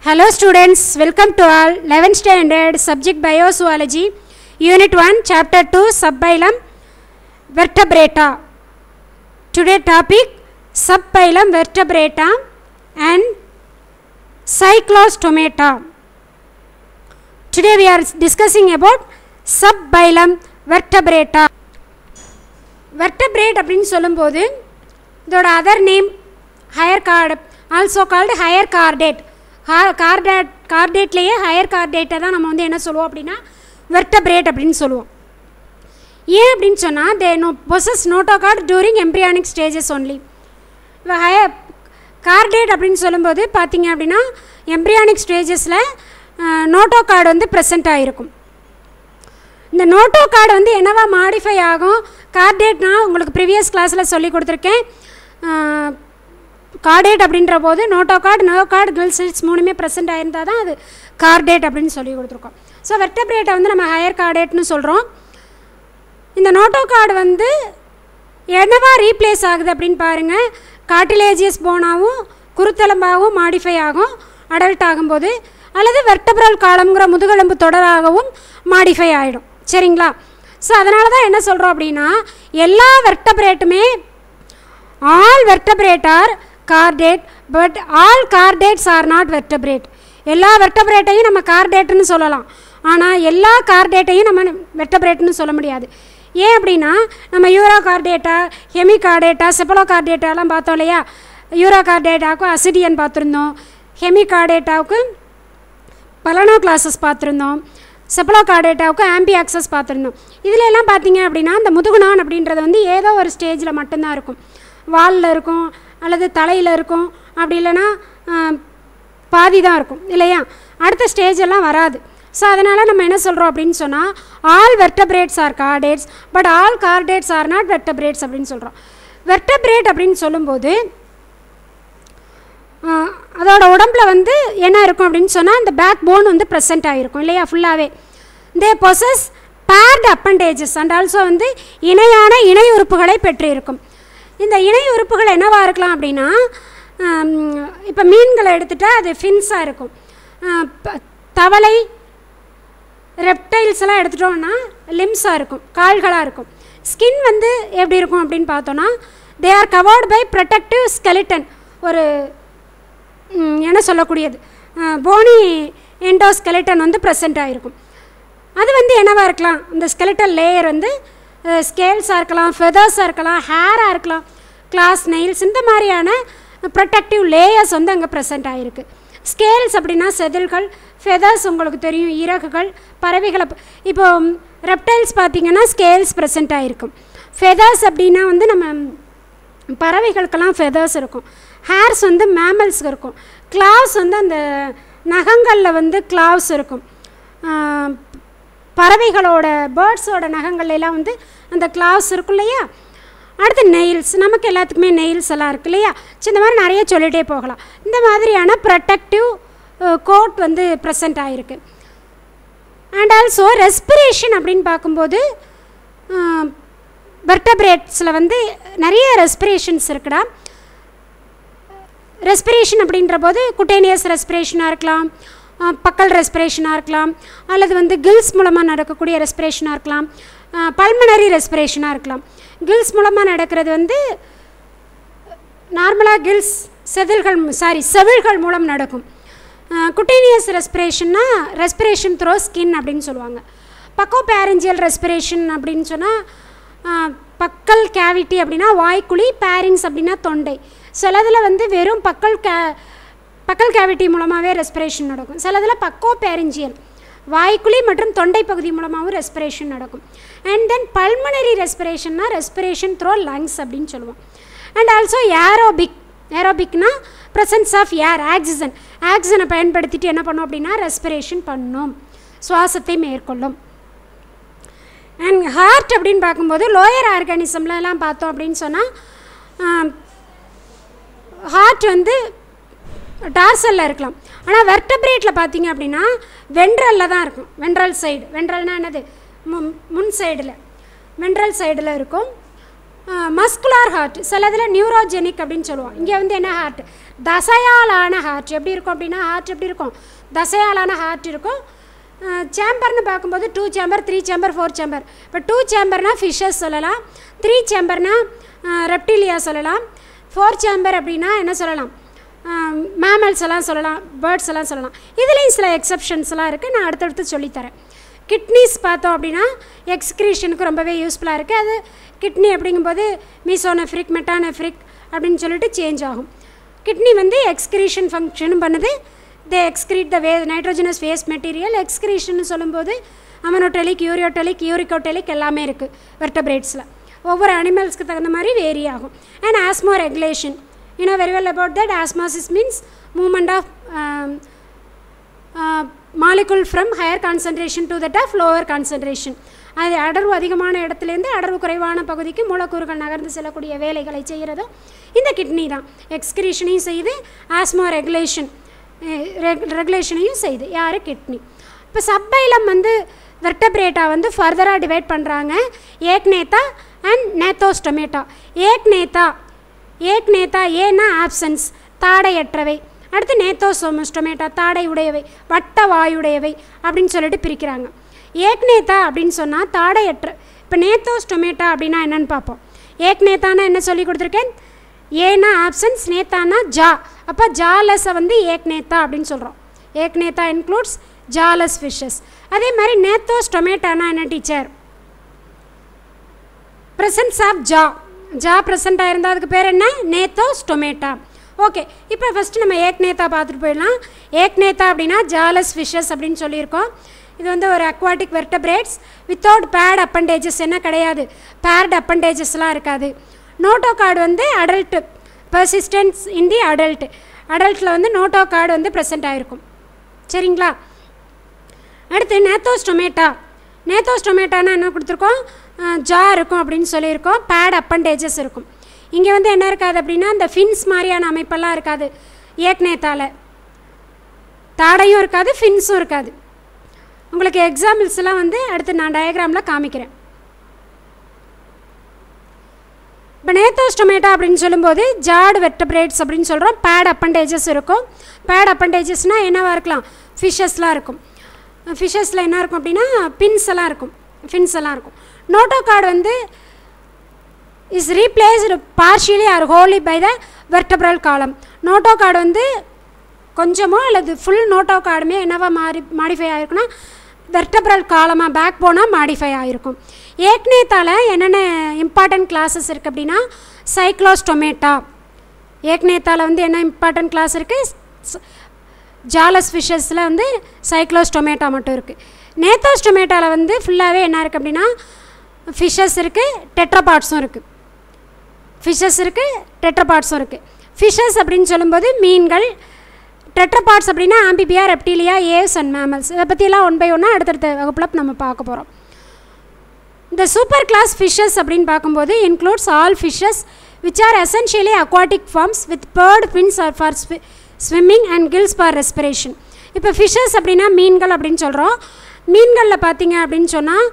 Hello students, welcome to all 11th standard subject biozoology unit 1 chapter 2 subphylum vertebrata. Today topic subphylum vertebrata and cyclostomata. Today we are discussing about subphylum vertebrata. Vertebrate அப்படின்னு சொல்லும்போது இதோட other name higher chord also called higher chordate chordate கார்டேட்லேயே higher கார்டேட்டை தான் நம்ம வந்து என்ன சொல்லுவோம் அப்படின்னா வெர்டபிரேட் அப்படின்னு சொல்லுவோம் ஏன் அப்படின்னு சொன்னால் they no possess notochord during embryonic stages only இப்போ ஹையர் கார்டேட் அப்படின்னு சொல்லும்போது பார்த்தீங்க அப்படின்னா எம்ப்ரியானிக் ஸ்டேஜஸில் நோட்டோ கார்டு வந்து ப்ரெசென்ட் ஆகிருக்கும் இந்த நோட்டோ கார்டு வந்து என்னவா மாடிஃபை ஆகும் கார்டேட் நான் உங்களுக்கு ப்ரீவியஸ் கிளாஸில் சொல்லி கொடுத்துருக்கேன் கார்டேட் அப்படின்ற போது notochord nerve cord gill cells மூணுமே ப்ரெசென்ட் ஆயிருந்தால் தான் அது கார்டேட் அப்படின்னு சொல்லி கொடுத்துருக்கோம் ஸோ வெர்டபிரேட்டை வந்து நம்ம ஹையர் கார்டேட்னு சொல்கிறோம் இந்த நோட்டோ கார்டு வந்து என்னவா ரீப்ளேஸ் ஆகுது அப்படின்னு பாருங்கள் கார்டிலேஜியஸ் போனாவும் குருத்தெலும்பாகவும் மாடிஃபை ஆகும் அடல்ட் ஆகும்போது அல்லது வெர்டபிரல் காலம்ங்கிற முதுகெலும்பு தொடராகவும் மாடிஃபை ஆகிடும் சரிங்களா ஸோ அதனால தான் என்ன சொல்கிறோம் அப்படின்னா எல்லா வெர்டபிரேட்டுமே all vertebrate are chordate but all chordates are not vertebrate எல்லா வெர்டபிரேட்டையும் நம்ம கார்டேட்டுன்னு சொல்லலாம் ஆனால் எல்லா கார்டேட்டையும் நம்ம வெர்டபிரேட்னு சொல்ல முடியாது ஏன் அப்படின்னா நம்ம யூரோ கார்டேட்டா ஹெமி கார்டேட்டா செப்பலோ கார்டேட்டாலாம் பார்த்தோம் இல்லையா யூரோ கார்டேட்டாவுக்கும் அசிடியன் பார்த்துருந்தோம் ஹெமி கார்டேட்டாவுக்கு பலனோ கிளாஸஸ் பார்த்துருந்தோம் செப்பலோ கார்டேட்டாவுக்கு ஆம்பி ஆக்சஸ் பார்த்துருந்தோம் இதில் எல்லாம் பார்த்தீங்க அப்படின்னா இந்த முதுகுனான் அப்படின்றது வந்து ஏதோ ஒரு ஸ்டேஜில் மட்டும்தான் இருக்கும் வாலில் இருக்கும் அல்லது தலையில் இருக்கும் அப்படி இல்லைன்னா பாதி தான் இருக்கும் இல்லையா அடுத்த ஸ்டேஜ் எல்லாம் வராது ஸோ அதனால் நம்ம என்ன சொல்கிறோம் அப்படின்னு சொன்னால் all vertebrates are chordates but all chordates are not vertebrates அப்படின்னு சொல்கிறோம் வெர்டபிரேட் அப்படின்னு சொல்லும்போது அதோட உடம்புல வந்து என்ன இருக்கும் அப்படின்னு சொன்னால் இந்த பேக் போன் வந்து ப்ரெசென்ட் ஆகிருக்கும் இல்லையா ஃபுல்லாகவே they possess paired appendages and also வந்து இணையான இணை உறுப்புகளை பெற்றிருக்கும் இந்த இணை உறுப்புகள் என்னவாக இருக்கலாம் அப்படின்னா இப்போ மீன்களை எடுத்துகிட்டா அது ஃபின்ஸாக இருக்கும் தவளை ரெப்டைல்ஸ் எல்லாம் எடுத்துட்டோம்னா லிம்ஸாக இருக்கும் கால்களாக இருக்கும் ஸ்கின் வந்து எப்படி இருக்கும் அப்படின்னு பார்த்தோன்னா they are covered by protective skeleton ஒரு என்ன சொல்லக்கூடியது போனி எண்டோ ஸ்கெலிட்டன் வந்து ப்ரெசென்ட் ஆகிருக்கும் அது வந்து என்னவாக இருக்கலாம் இந்த ஸ்கெலிட்டன் லேயர் வந்து ஸ்கேல்ஸாக இருக்கலாம் ஃபெதர்ஸாக இருக்கலாம் ஹேராக இருக்கலாம் கிளாஸ் நெயில்ஸ் இந்த மாதிரியான ப்ரொடெக்டிவ் லேயர்ஸ் வந்து அங்கே ப்ரெசென்ட் ஆகிருக்கு ஸ்கேல்ஸ் அப்படின்னா செதில்கள் ஃபெதர்ஸ் உங்களுக்கு தெரியும் இறகுகள் பறவைகளை இப்போ ரெப்டைல்ஸ் பார்த்திங்கன்னா ஸ்கேல்ஸ் ப்ரெசென்ட் ஆகிருக்கும் ஃபெதர்ஸ் அப்படின்னா வந்து நம்ம பறவைகளுக்கெல்லாம் ஃபெதர்ஸ் இருக்கும் ஹேர்ஸ் வந்து மேமல்ஸ்க்கு இருக்கும் கிளாவ்ஸ் வந்து அந்த நகங்களில் வந்து கிளாவ்ஸ் இருக்கும் பறவைகளோட பேர்ட்ஸோட நகங்கள்லாம் வந்து அந்த கிளாவ்ஸ் இருக்கும் இல்லையா அடுத்து நெயில்ஸ் நமக்கு எல்லாத்துக்குமே நெயில்ஸ் எல்லாம் இருக்கு இல்லையா ஸோ இந்த மாதிரி நிறைய சொல்லிகிட்டே போகலாம் இந்த மாதிரியான ப்ரொட்டக்டிவ் கோட் வந்து ப்ரெசண்ட் ஆகிருக்கு அண்ட் ஆல்சோ ரெஸ்பிரேஷன் அப்படின்னு பார்க்கும்போது வெர்டபிரேட்ஸில் வந்து நிறைய ரெஸ்பிரேஷன்ஸ் இருக்குடா ரெஸ்பிரேஷன் அப்படின்ற போது குட்டேனியஸ் ரெஸ்பிரேஷனாக இருக்கலாம் பக்கல் ரெஸ்பிரேஷனாக இருக்கலாம் அல்லது வந்து கில்ஸ் மூலமாக நடக்கக்கூடிய ரெஸ்பிரேஷனாக இருக்கலாம் பல்மனரி ரெஸ்பிரேஷனாக இருக்கலாம் கில்ஸ் மூலமாக நடக்கிறது வந்து நார்மலாக கில்ஸ் செதில்கள் சாரி செவில்கள் மூலம் நடக்கும் குட்டேனியஸ் ரெஸ்பிரேஷன்னா ரெஸ்பிரேஷன் த்ரோ ஸ்கின் அப்படின்னு சொல்லுவாங்க பக்கோ பேரஞ்சியல் ரெஸ்பிரேஷன் அப்படின்னு சொன்னால் பக்கல் கேவிட்டி அப்படின்னா வாய்க்குழி பேரிங்ஸ் அப்படின்னா தொண்டை சிலதில் வந்து வெறும் பக்கல் கே பக்கல் கேவிட்டி மூலமாகவே ரெஸ்பிரேஷன் நடக்கும் சிலதில் பக்கோ பேரஞ்சியல் வாய்க்குழி மற்றும் தொண்டை பகுதி மூலமாகவும் ரெஸ்பிரேஷன் நடக்கும் அண்ட் தென் பல்மனரி ரெஸ்பிரேஷன்னா ரெஸ்பிரேஷன் த்ரோ லங்ஸ் அப்படின்னு சொல்லுவோம் அண்ட் ஆல்சோ ஏரோபிக் ஏரோபிக்னா ப்ரெசன்ஸ் ஆஃப் ஏர் ஆக்சிஜன் ஆக்சிஜனை பயன்படுத்திட்டு என்ன பண்ணோம் அப்படின்னா ரெஸ்பிரேஷன் பண்ணும் சுவாசத்தை மேற்கொள்ளும் அண்ட் ஹார்ட் அப்படின்னு பார்க்கும்போது லோயர் ஆர்கானிசம்லலாம் பார்த்தோம் அப்படின்னு சொன்னால் ஹார்ட் வந்து டார்சலில் இருக்கலாம் ஆனால் வெர்டபிரேட்டில் பார்த்தீங்க அப்படின்னா வென்ட்ரலில் தான் இருக்கும் வென்ட்ரல் சைடு வென்ட்ரல்னால் என்னது முன் சைடில் வென்ட்ரல் சைடில் இருக்கும் மஸ்குலார் ஹார்ட் சில இதில் நியூரோஜெனிக் அப்படின்னு சொல்லுவோம் இங்கே வந்து என்ன ஹார்ட் தசையாலான ஹார்ட் எப்படி இருக்கும் அப்படின்னா ஹார்ட் எப்படி இருக்கும் தசையாலான ஹார்ட் இருக்கும் சேம்பர்னு பார்க்கும்போது two chamber three chamber four chamber இப்போ டூ சேம்பர்னால் ஃபிஷ்ஷஸ் சொல்லலாம் த்ரீ சேம்பர்னால் ரெப்டிலியா சொல்லலாம் ஃபோர் சேம்பர் அப்படின்னா என்ன சொல்லலாம் மேமல்ஸ் எல்லாம் சொல்லலாம் பேர்ட்ஸ் எல்லாம் சொல்லலாம் இதுலேயும் சில எக்ஸப்ஷன்ஸ்லாம் இருக்குது நான் அடுத்தடுத்து சொல்லித்தரேன் கிட்னிஸ் பார்த்தோம் அப்படின்னா எக்ஸ்க்ரீஷனுக்கு ரொம்பவே யூஸ்ஃபுல்லாக இருக்குது அது கிட்னி அப்படிங்கும்போது மீசோனெஃப்ரிக் மெட்டானெஃப்ரிக் அப்படின்னு சொல்லிட்டு சேஞ்ச் ஆகும் கிட்னி வந்து எக்ஸ்க்ரீஷன் ஃபங்க்ஷனும் பண்ணுது they excrete the way nitrogenous waste material excretion சொல்லும்போது அமனோட்டெலிக் யூரியோட்டெலிக் யூரிகோட்டெலிக் எல்லாமே இருக்குது வெர்டபிரேட்ஸில் ஒவ்வொரு அனிமல்ஸ்க்கு தகுந்த மாதிரி வேரி ஆகும் and osmoregulation you know very well about that osmosis means movement of molecule from higher concentration to that of lower concentration அது அடர்வு அதிகமான இடத்துலேருந்து அடர்வு குறைவான பகுதிக்கு மூலக்கூறுகள் நகர்ந்து செல்லக்கூடிய வேலைகளை செய்கிறதும் இந்த கிட்னி தான் எக்ஸ்கிரீஷனையும் செய்யுது ஆஸ்மோ ரெகுலேஷன் ரெகுலேஷனையும் செய்யுது யார் கிட்னி இப்போ சப்பைலம் வந்து வெர்டபிரேட்டா வந்து ஃபர்தராக டிவைட் பண்ணுறாங்க ஏக் நேத்தா அண்ட் நேத்தோஸ்டொமேட்டா ஏக் நேத்தா ஏக் நேத்தா ஏன்னா ஆப்சன்ஸ் தாடையற்றவை அடுத்து நேத்தோசோமஸ்டொமேட்டா தாடை உடையவை வட்ட வாயுடையவை அப்படின்னு சொல்லிட்டு பிரிக்கிறாங்க ஏக் நேத்தா அப்படின்னு சொன்னால் தாடையற்ற இப்போ நேத்தோஸ்டொமேட்டா அப்படின்னா என்னென்னு பார்ப்போம் ஏக் நேத்தானா என்ன சொல்லி கொடுத்துருக்கேன் ஏனா ஆப்சன்ஸ் நேத்தானா ஜா அப்போ ஜாலஸை வந்து ஏக் நேத்தா அப்படின்னு சொல்கிறோம் ஏக் நேத்தா இன்க்ளூட்ஸ் ஜாலஸ் ஃபிஷ்ஷஸ் அதே மாதிரி நேத்தோஸ் டொமேட்டானா என்ன feature presence of jaw jaw ப்ரெசண்ட்டாக இருந்தால் அதுக்கு பேர் என்ன நேத்தோஸ் டொமேட்டா ஓகே இப்போ ஃபஸ்ட்டு நம்ம ஏக் நேத்தா பார்த்துட்டு போயிடலாம் ஏக் நேத்தா அப்படின்னா ஜாலஸ் ஃபிஷ்ஷஸ் அப்படின்னு சொல்லியிருக்கோம் இது வந்து ஒரு aquatic vertebrates without paired appendages என்ன கிடையாது பேர்ட் அப்பண்டேஜஸ்லாம் இருக்காது நோட்டோ கார்டு வந்து adult persistence in the adult அடல்ட்டில் வந்து நோட்டோ கார்டு வந்து ப்ரெசென்ட் ஆகிருக்கும் சரிங்களா அடுத்து நேத்தோஸ் டொமேட்டா நேத்தோஸ் டொமேட்டானா என்ன கொடுத்துருக்கோம் ஜா இருக்கும் அப்படின்னு சொல்லியிருக்கோம் பேட் அப்பண்டேஜஸ் இருக்கும் இங்கே வந்து என்ன இருக்காது அப்படின்னா இந்த ஃபின்ஸ் மாதிரியான அமைப்பெல்லாம் இருக்காது ஏக் நேத்தால தாடையும் இருக்காது ஃபின்ஸும் இருக்காது உங்களுக்கு எக்ஸாம்பிள்ஸ்லாம் வந்து அடுத்து நான் டயக்ராமில் காமிக்கிறேன் இப்போ நேத்தோஸ் டொமேட்டோ அப்படின்னு சொல்லும்போது ஜாடு வெட்டபிரேட்ஸ் அப்படின்னு சொல்கிறோம் பேட் அப்பண்டேஜஸ் இருக்கும் பேட் அப்பண்டேஜஸ்னால் என்னவாக இருக்கலாம் ஃபிஷ்ஷஸ்லாம் இருக்கும் ஃபிஷ்ஷஸில் என்ன இருக்கும் அப்படின்னா பின்ஸ் எல்லாம் இருக்கும் ஃபின்ஸ் எல்லாம் இருக்கும் நோட்டோ கார்டு வந்து is replaced partially or wholly by the vertebral column notochord வந்து கொஞ்சமோ அல்லது ஃபுல் நோட்டோ கார்டுமே என்னவா மாறி மாடிஃபை ஆகிருக்குன்னா வெர்டப்ரல் காலமாக பேக் போனால் மாடிஃபை ஆகிருக்கும் ஏக்னேத்தால் என்னென்ன இம்பார்ட்டன்ட் கிளாஸஸ் இருக்குது அப்படின்னா சைக்ளோஸ்டொமேட்டா ஏக்னேத்தால் வந்து என்ன இம்பார்ட்டன்ட் கிளாஸ் இருக்குது ஜாலஸ் ஃபிஷ்ஷஸில் வந்து சைக்ளோஸ்டொமேட்டா மட்டும் இருக்குது நேத்தோஸ்டொமேட்டாவில் வந்து ஃபுல்லாகவே என்ன இருக்குது அப்படின்னா ஃபிஷ்ஷஸ் இருக்குது டெட்ரபாட்ஸும் இருக்குது ஃபிஷ்ஷஸ் இருக்குது டெட்ரபாட்ஸும் இருக்குது ஃபிஷ்ஷஸ் அப்படின்னு சொல்லும்போது மீன்கள் டெட்ரபாட்ஸ் அப்படின்னா Amphibia Reptilia Aves and mammals இதை பற்றியெல்லாம் ஒன் பை ஒன்னாக அடுத்தடுத்த வகுப்பில் நம்ம பார்க்க போகிறோம் இந்த சூப்பர் கிளாஸ் ஃபிஷ்ஷஸ் அப்படின்னு பார்க்கும்போது includes all fishes which are essentially aquatic forms with paired fins are for swimming and gills for respiration இப்போ ஃபிஷ்ஷஸ் அப்படின்னா மீன்கள் அப்படின்னு சொல்கிறோம் மீன்களில் பார்த்தீங்க அப்படின்னு சொன்னால்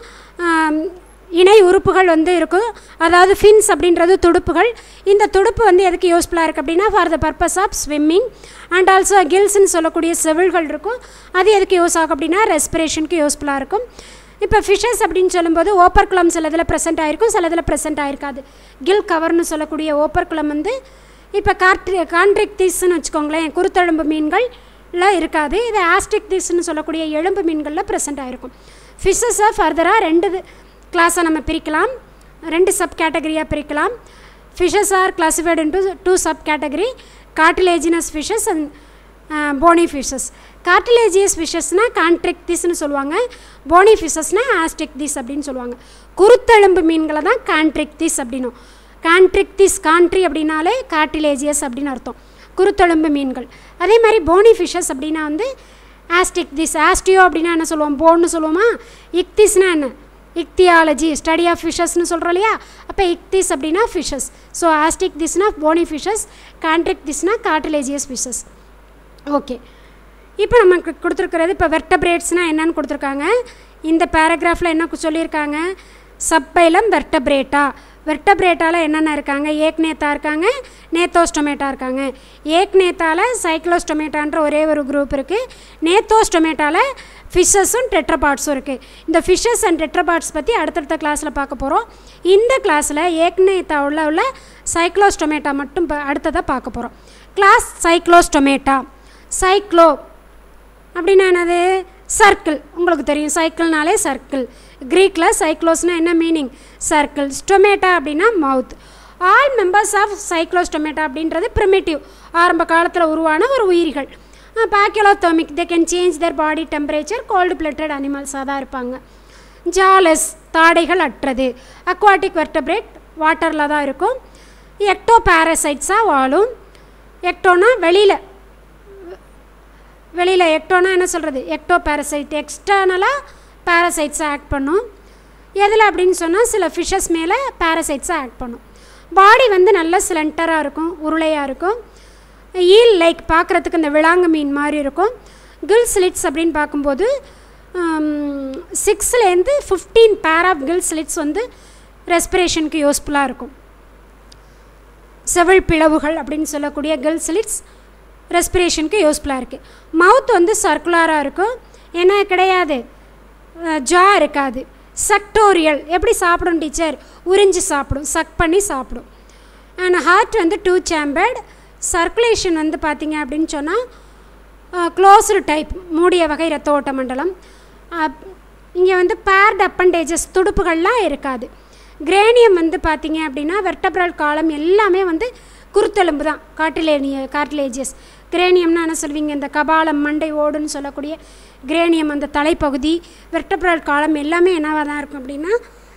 இணை உறுப்புகள் வந்து இருக்கும் அதாவது ஃபின்ஸ் அப்படின்றது துடுப்புகள் இந்த துடுப்பு வந்து எதுக்கு யூஸ்ஃபுல்லாக இருக்குது அப்படின்னா for the purpose of swimming and also கில்ஸ்ன்னு சொல்லக்கூடிய செவில்கள் இருக்கும் அது எதுக்கு யூஸ் ஆகும் அப்படின்னா ரெஸ்பிரேஷனுக்கு யூஸ்ஃபுல்லாக இருக்கும் இப்போ ஃபிஷ்ஷஸ் அப்படின்னு சொல்லும்போது ஓப்பர்குளம் சில இதில் ப்ரெசென்ட் ஆகிருக்கும் சில இதில் ப்ரெசென்ட் ஆகிருக்காது கில் கவர்னு சொல்லக்கூடிய ஓப்பர்குளம் வந்து இப்போ கார்ட்ரி கான்ட்ரிக் தீஸ்ன்னு வச்சுக்கோங்களேன் குருத்தெலும்பு மீன்கள்ல இருக்காது இது ஆஸ்டிக் தீஸ்ன்னு சொல்லக்கூடிய எலும்பு மீன்களில் ப்ரெசென்ட் ஆகிருக்கும் ஃபிஷ்ஷஸை ஃபர்தராக ரெண்டு கிளாஸை நம்ம பிரிக்கலாம் ரெண்டு சப் கேட்டகரியாக பிரிக்கலாம் fishes are classified into two sub category cartilaginous fishes and bony fishes cartilaginous ஃபிஷ்ஷஸ்னால் கான்ட்ரிக் தீஸ்னு சொல்லுவாங்க போனி ஃபிஷ்ஷஸ்னால் ஆஸ்டிக் தீஸ் அப்படின்னு சொல்லுவாங்க குருத்தெலும்பு மீன்களை தான் கான்ட்ரிக் தீஸ் அப்படின்னும் கான்ட்ரிக் தீஸ் கான்ட்ரி அப்படின்னாலே கார்டிலேஜியஸ் அப்படின்னு அர்த்தம் குருத்தெலும்பு மீன்கள் அதே மாதிரி போனி ஃபிஷ்ஷஸ் அப்படின்னா வந்து ஆஸ்டிக் தீஸ் ஆஸ்டியோ அப்படின்னா என்ன சொல்லுவோம் போன்னு சொல்லுவோமா இக்திஸ்னா என்ன இக்தியாலஜி ஸ்டடி ஆஃப் ஃபிஷஸ்னு சொல்கிறோம் இல்லையா அப்போ இக்திஸ் அப்படின்னா ஃபிஷஸ் ஸோ ஆஸ்டிக் திஸ்னா போனி ஃபிஷஸ் கான்ட்ரிக் திஸ்னா கார்டிலேஜியஸ் ஃபிஷஸ் ஓகே இப்போ நமக்கு கொடுத்துருக்கிறது இப்போ வெர்டபிரேட்ஸ்னால் என்னன்னு கொடுத்துருக்காங்க இந்த பேராகிராஃபில் என்ன சொல்லியிருக்காங்க சப்பைலம் வெர்டபிரேட்டா வெர்டபிரேட்டால் என்னென்ன இருக்காங்க ஏக் நேத்தா இருக்காங்க நேத்தோஸ்டொமேட்டா இருக்காங்க ஏக் நேத்தால சைக்ளோஸ்டொமேட்டான்ற ஒரே ஒரு குரூப் இருக்குது நேத்தோஸ்டொமேட்டாவில் ஃபிஷ்ஷஸும் டெட்ரபாட்ஸும் இருக்குது இந்த ஃபிஷ்ஷஸ் அண்ட் டெட்ரபாட்ஸ் பற்றி அடுத்தடுத்த கிளாஸில் பார்க்க போகிறோம் இந்த கிளாஸில் ஏக் நேத்தா உள்ள உள்ள சைக்ளோஸ்டொமேட்டா மட்டும் ப- அடுத்ததை பார்க்க போகிறோம் கிளாஸ் சைக்ளோஸ்டொமேட்டா சைக்ளோ அப்படின்னா என்னது சர்க்கிள் உங்களுக்கு தெரியும் சைக்கிள்னாலே சர்க்கிள் க்ரீக்கில் சைக்ளோஸ்னால் என்ன மீனிங் சர்க்கிள் ஸ்டொமேட்டா அப்படின்னா mouth all members of Cyclostomata அப்படின்றது ப்ரிமிட்டிவ் ஆரம்ப காலத்தில் உருவான ஒரு உயிரிகள் பாக்கியலோத்தோமிக் they can change their body temperature cold blooded அனிமல்ஸாக தான் இருப்பாங்க ஜாலஸ் தாடைகள் அற்றது அக்வாட்டிக் வெர்டபிரேட் வாட்டரில் தான் இருக்கும் எக்டோ பேரசைட்ஸாக வாழும் எக்டோனா வெளியில் வெளியில் எக்டோனா என்ன சொல்கிறது எக்டோ பேரசைட் எக்ஸ்டர்னலாக பேரசைட்ஸை ஆக்ட் பண்ணும் எதில் அப்படின்னு சொன்னால் சில ஃபிஷ்ஷஸ் மேலே பேரசைட்ஸை ஆக்ட் பண்ணும் பாடி வந்து நல்ல சிலண்டராக இருக்கும் உருளையாக இருக்கும் ஈல் லைக் பார்க்குறதுக்கு இந்த விலாங்கு மீன் மாதிரி இருக்கும் கில் ஸ்லிட்ஸ் அப்படின்னு பார்க்கும்போது சிக்ஸ்லேருந்து fifteen pair of gill slits வந்து ரெஸ்பிரேஷனுக்கு யூஸ்ஃபுல்லாக இருக்கும் செவல் பிளவுகள் அப்படின்னு சொல்லக்கூடிய கேர்ள் ஸ்லிட்ஸ் ரெஸ்பிரேஷனுக்கு யூஸ்ஃபுல்லாக இருக்குது மவுத் வந்து சர்க்குலராக இருக்கும் ஏன்னா கிடையாது ஜா இருக்காது சக்டோரியல் எப்படி சாப்பிடும் டீச்சர் உறிஞ்சி சாப்பிடும் சக் பண்ணி சாப்பிடும் அண்ட் ஹார்ட் வந்து டூ சேம்பர்ட் சர்க்குலேஷன் வந்து பார்த்தீங்க அப்படின்னு சொன்னால் க்ளோஸ்டு டைப் மூடிய வகை ரத்த ஓட்ட மண்டலம் இங்கே வந்து பேர்ட் அப்பண்டேஜஸ் துடுப்புகள்லாம் இருக்காது கிரேனியம் வந்து பார்த்தீங்க அப்படின்னா வெர்டப்ரல் காலம் எல்லாமே வந்து குருத்தெலும்பு தான் காட்டிலேனிய கார்டிலேஜியஸ் கிரேனியம்னா என்ன சொல்வீங்க இந்த கபாலம் மண்டை ஓடுன்னு சொல்லக்கூடிய கிரேனியம் அந்த தலைப்பகுதி வெர்டப்ரல் காலம் எல்லாமே என்னவாக தான் இருக்கும் அப்படின்னா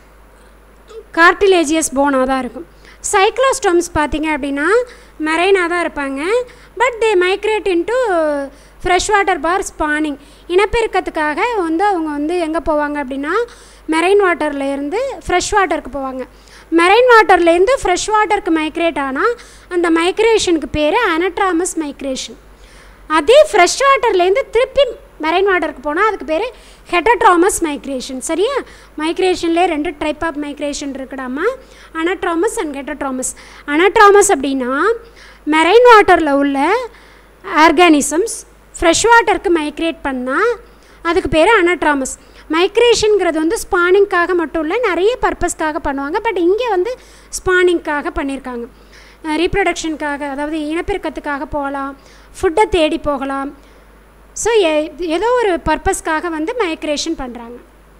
கார்டிலேஜியஸ் போனாக தான் இருக்கும் சைக்ளோஸ்டோம்ஸ் பார்த்தீங்க அப்படின்னா மெரைனாக தான் இருப்பாங்க but they migrate into fresh water for spawning இனப்பெருக்கத்துக்காக வந்து அவங்க வந்து எங்கே போவாங்க அப்படின்னா மெரைன் வாட்டர்லேருந்து ஃப்ரெஷ் வாட்டருக்கு போவாங்க மெரைன் வாட்டர்லேருந்து ஃப்ரெஷ் வாட்டருக்கு மைக்ரேட் ஆனால் அந்த மைக்ரேஷனுக்கு பேர் அனட்ராமஸ் மைக்ரேஷன் அதே ஃப்ரெஷ் வாட்டர்லேருந்து திருப்பி மெரைன் வாட்டருக்கு போனால் அதுக்கு பேர் ஹெட்டட்ராமஸ் மைக்ரேஷன் சரியா மைக்ரேஷன்லேயே ரெண்டு டைப் ஆஃப் மைக்ரேஷன் இருக்குடாமா அனட்ராமஸ் அண்ட் ஹெட்டட்ராமஸ் அனட்ராமஸ் அப்படின்னா மெரைன் வாட்டரில் உள்ள ஆர்கானிசம்ஸ் ஃப்ரெஷ் வாட்டருக்கு மைக்ரேட் பண்ணால் அதுக்கு பேர் அனட்ராமஸ் மைக்ரேஷனுங்கிறது வந்து ஸ்பானிங்காக மட்டும் இல்லை நிறைய பர்பஸ்க்காக பண்ணுவாங்க பட் இங்கே வந்து ஸ்பானிங்காக பண்ணியிருக்காங்க ரீப்ரொடக்ஷனுக்காக அதாவது இனப்பெருக்கத்துக்காக போகலாம் ஃபுட்டை தேடி போகலாம் ஸோ ஏதோ ஒரு பர்பஸ்க்காக வந்து மைக்ரேஷன் பண்ணுறாங்க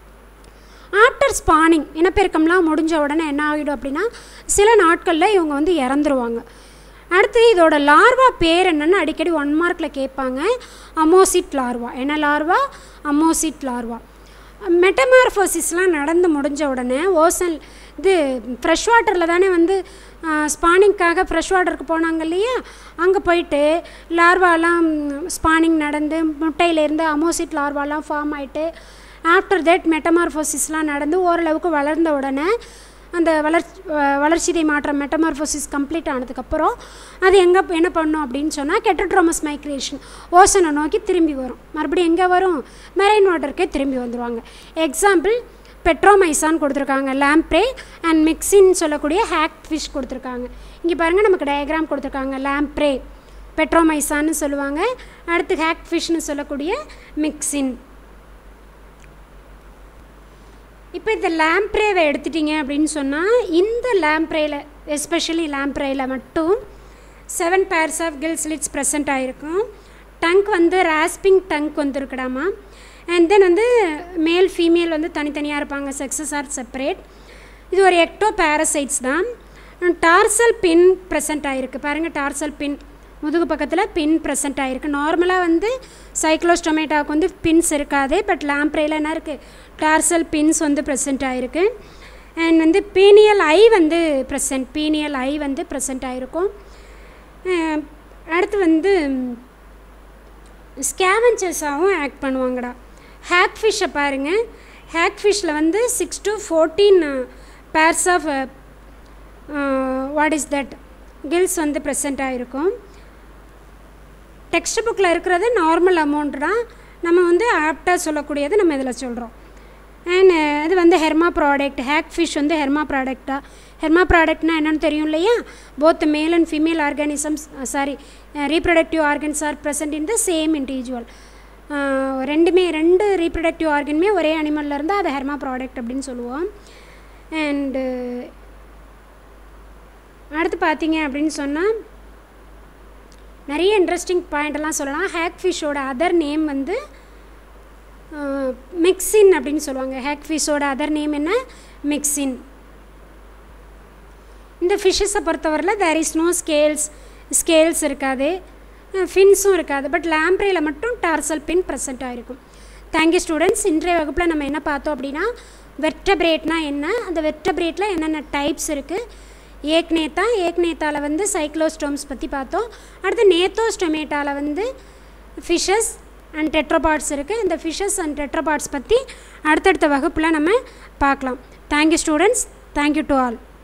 ஆஃப்டர் ஸ்பானிங் இனப்பெருக்கம்லாம் முடிஞ்ச உடனே என்ன ஆகிடும் அப்படின்னா சில நாட்களில் இவங்க வந்து இறந்துருவாங்க அடுத்து இதோட லார்வா பேர் என்னன்னு அடிக்கடி ஒன் மார்க்கில் கேட்பாங்க அமோசிட் லார்வா என்ன லார்வா அமோசிட் லார்வா மெட்டமார்ஃபோசிஸ்லாம் நடந்து முடிஞ்ச உடனே ஓசன் இது ஃப்ரெஷ் வாட்டரில் தானே வந்து ஸ்பானிங்க்காக ஃப்ரெஷ் வாட்டருக்கு போனாங்க இல்லையா அங்கே போயிட்டு லார்வாலாம் ஸ்பானிங் நடந்து முட்டையிலேருந்து அமோசிட் லார்வாலாம் ஃபார்ம் ஆகிட்டு ஆஃப்டர் தட் மெட்டமார்ஃபோசிஸ்லாம் நடந்து ஓரளவுக்கு வளர்ந்த உடனே அந்த வளர்ச்சி வளர்ச்சிதை மாற்றம் மெட்டமார்ஃபோசிஸ் கம்ப்ளீட் ஆனதுக்கப்புறம் அது எங்கே என்ன பண்ணும் அப்படின்னு சொன்னால் கெட்டட்ரோமஸ் மைக்ரேஷன் ஓசனை நோக்கி திரும்பி வரும் மறுபடியும் எங்கே வரும் மெரைன் வாட்டருக்கே திரும்பி வந்துடுவாங்க எக்ஸாம்பிள் பெட்ரோமைசான் கொடுத்துருக்காங்க லேம்ப்ரே அண்ட் மிக்சின் சொல்லக்கூடிய ஹேக் ஃபிஷ் கொடுத்துருக்காங்க இங்கே பாருங்கள் நமக்கு டயக்ராம் கொடுத்துருக்காங்க லேம்ப்ரே பெட்ரோமைசான்னு சொல்லுவாங்க அடுத்து ஹேக் ஃபிஷ்னு சொல்லக்கூடிய மிக்சின் இப்போ இந்த லேம்ப்ரேவை எடுத்துட்டிங்க அப்படின்னு சொன்னால் இந்த லேம்ப்ரேயில் எஸ்பெஷலி லேம்ப்ரேயில் மட்டும் seven pairs of gill slits present ஆகிருக்கும் டங்க் வந்து ராஸ்பிங் டங்க் வந்துருக்கடாமா அண்ட் தென் வந்து மேல் ஃபீமேல் வந்து தனித்தனியாக இருப்பாங்க செக்ஸஸ் ஆர் செப்பரேட் இது ஒரு எக்டோ பேரசைட்ஸ் தான் டார்சல் பின் ப்ரெசென்ட் ஆகிருக்கு பாருங்கள் டார்சல் பின் முதுகு பக்கத்தில் பின் ப்ரெசென்ட் ஆகிருக்கு நார்மலாக வந்து சைக்ளோஸ்டொமேட்டாவுக்கு வந்து பின்ஸ் இருக்காது பட் லேம்ப்ரேயில் என்ன இருக்குது டார்சல் பின்ஸ் வந்து ப்ரெசென்ட் ஆகிருக்கு அண்ட் வந்து பீனியல் ஐ வந்து ப்ரெசென்ட் பீனியல் ஐ வந்து ப்ரெசென்ட் ஆகிருக்கும் அடுத்து வந்து ஸ்கேவஞ்சர்ஸாகவும் ஆக்ட் பண்ணுவாங்கடா ஹேக் ஃபிஷ்ஷை பாருங்கள் ஹேக் ஃபிஷ்ஷில் வந்து six to fourteen pairs of what is that gills வந்து ப்ரெசென்ட் ஆகிருக்கும் டெக்ஸ்ட் புக்கில் இருக்கிறது நார்மல் அமௌண்ட் தான் நம்ம வந்து ஆப்டாக சொல்லக்கூடியது நம்ம இதில் சொல்கிறோம் அண்ட் இது வந்து ஹெர்மா ப்ராடக்ட் ஹேக் ஃபிஷ் வந்து ஹெர்மா ப்ராடக்டாக ஹெர்மா ப்ராடக்ட்னா என்னென்னு தெரியும் இல்லையா both male and female organisms sorry reproductive organs are present in the same individual ரெண்டுமே ரெண்டு ரீப்ரொடக்டிவ் ஆர்கனுமே ஒரே அனிமலில் இருந்தால் அதை ஹெர்மா ப்ராடக்ட் அப்படின்னு சொல்லுவோம் அண்டு அடுத்து பார்த்தீங்க அப்படின்னு சொன்னால் நிறைய இன்ட்ரெஸ்டிங் பாயிண்டெல்லாம் சொல்லலாம் ஹேக் ஃபிஷ்ஷோட அதர் நேம் வந்து மிக்சின் அப்படின்னு சொல்லுவாங்க ஹேக் ஃபிஷ்ஷோட அதர் நேம் என்ன மிக்சின் இந்த ஃபிஷ்ஷஸை பொறுத்தவரையில் there is no scales scales இருக்காது ஃபின்ஸும் இருக்காது பட் லேம்ப்ரேயில் மட்டும் டார்சல் பின் ப்ரெசென்ட் ஆகிருக்கும் தேங்க்யூ ஸ்டூடெண்ட்ஸ் இன்றைய வகுப்பில் நம்ம என்ன பார்த்தோம் அப்படின்னா வெர்டபிரேட்னா என்ன அந்த வெர்டபிரேட்டில் என்னென்ன டைப்ஸ் இருக்குது ஏக்நேத்தா ஏக்நேத்தாவில் வந்து சைக்ளோஸ்டோம்ஸ் பற்றி பார்த்தோம் அடுத்து நேத்தோஸ்டொமேட்டாவில் வந்து ஃபிஷஸ் அண்ட் டெட்ரோபாட்ஸ் இருக்குது இந்த ஃபிஷஸ் அண்ட் டெட்ரோபாட்ஸ் பற்றி அடுத்தடுத்த வகுப்பில் நம்ம பார்க்கலாம் thank you students thank you to all